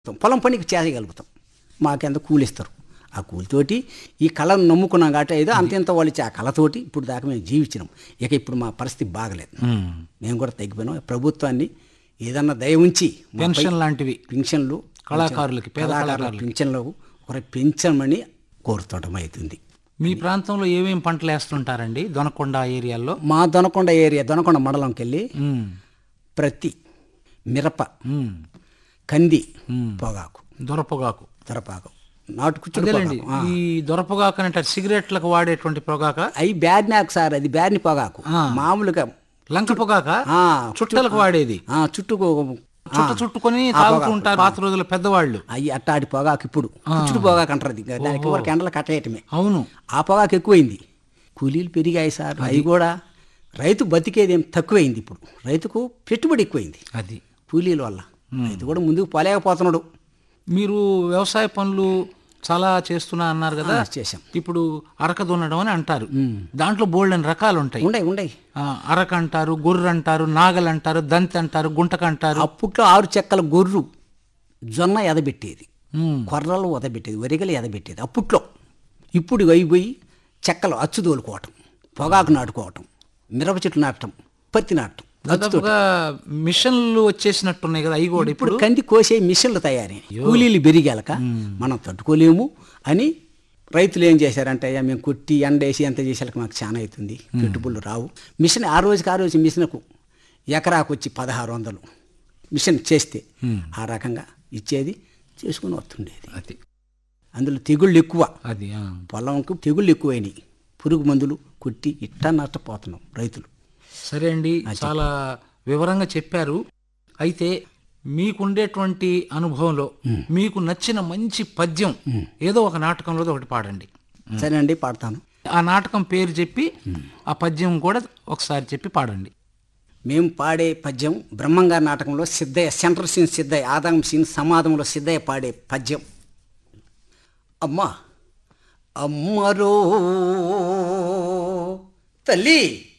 పొలం పనికి చేయగలుగుతాం మాకెంత కూలి ఇస్తారు ఆ కూలితోటి ఈ కళను నమ్ముకున్నాం కాబట్టి ఏదో అంత ఇంత వాళ్ళు ఇచ్చే ఆ కళతోటి ఇప్పుడు దాకా మేము జీవించినాం ఇక ఇప్పుడు మా పరిస్థితి బాగలేదు మేము కూడా తగ్గిపోయినాం ప్రభుత్వాన్ని ఏదన్నా దయ ఉంచి మాపై పెన్షన్ లాంటివి పింఛన్లు కళాకారులకి, పేద కళాకారుల కళాకారులకి. పింఛన్లు ఒకరి పెంచమని కోరుతుండటం అవుతుంది మీ ప్రాంతంలో ఏమేం పంటలు వేస్తుంటారండి దొనకొండ ఏరియాల్లో మా దొనకొండ ఏరియా దొనకొండ మండలంకి వెళ్ళి ఉమ్, ప్రతి మిరప ఉమ్, కంది పొగాకు దొరపొగాకు తరపాకు నాటు కుచ్చుడు అదేలేండి పొగాకు. ఆ. ఈ దొరపొగాకు అంటే సిగరెట్లకు వాడేటువంటి పొగాక అవి బ్యాడ్నాక్ సార్ అది బ్యాడ్ని పొగాకు ఆ. మామూలుగా లంక పొగాక ఆ, చుట్టలకు వాడేది ఆ, చుట్టుకు చుట్ట చుట్టుకొని తాగుతూ ఉంటారు పాత రోజుల పెద్దవాళ్ళు అవి అట్టాడి పొగాకు ఇప్పుడు కుచ్చుడు పొగాకు అంటారు అది. దానికి వరకు ఎండలు కట్టేయటమే అవును ఆ పొగాకు ఎక్కువైంది కూలీలు పెరిగాయి సార్ అవి కూడా రైతు బతికేది ఏం తక్కువైంది ఇప్పుడు రైతుకు పెట్టుబడి ఎక్కువైంది అది కూలీల వల్ల రైతు కూడా ముందుకు పోలేకపోతున్నాడు మీరు వ్యవసాయ పనులు చాలా చేస్తున్నా అన్నారు కదా ఆ, చేశాం ఇప్పుడు అరక దున్నడం అని అంటారు దాంట్లో బోల్డ్ అని రకాలు ఉంటాయి ఉండయి ఉండయి ఆ, అరక అంటారు గొర్రె అంటారు నాగలు అంటారు దంతి అంటారు గుంటక అంటారు అప్పట్లో ఆరు చెక్కల గొర్రు జొన్న ఎదబెట్టేది ఉమ్, కొర్రలు ఎదబెట్టేది వరిగలు ఎదబెట్టేది అప్పట్లో ఇప్పుడు అయిపోయి చెక్కలు అచ్చు తోలుకోవటం పొగాకు నాటుకోవటం మిరప చెట్లు నాటడం పత్తి నాటడం దాదాపుగా మిషన్లు వచ్చేసినట్టున్నాయి కదా అవి కూడా ఇప్పుడు ఇప్పుడు కంది కోసే మిషన్లు తయారై కూలీలు పెరిగాక మనం తట్టుకోలేము అని రైతులు ఏం చేశారంటే అయ్యా మేము కొట్టి ఎండేసి ఎంత చేసేలకు మాకు చాలా అవుతుంది పెట్టుబడులు రావు మిషన్ ఆ రోజుకి ఆ రోజు మిషన్కు ఎకరాకు వచ్చి పదహారు వందలు మిషన్ చేస్తే ఆ రకంగా ఇచ్చేది చేసుకుని వస్తుండేది అది అందులో తెగుళ్ళు ఎక్కువ అది ఆ. పొలంకు తెగుళ్ళు ఎక్కువైనాయి పురుగు మందులు కొట్టి ఇట్టా నష్టపోతున్నాం రైతులు సరే అండి చాలా వివరంగా చెప్పారు అయితే మీకుండేటువంటి అనుభవంలో మీకు నచ్చిన మంచి పద్యం ఏదో ఒక నాటకంలో ఒకటి పాడండి సరేనండి పాడతాను ఆ నాటకం పేరు చెప్పి ఆ పద్యం కూడా ఒకసారి చెప్పి పాడండి మేము పాడే పద్యం బ్రహ్మంగారి నాటకంలో సిద్ధయ్య సెంట్రల్ సీన్ సిద్ధయ్య ఆదాం సీన్ సమాధంలో సిద్ధయ్య పాడే పద్యం అమ్మా అమ్మరో తల్లి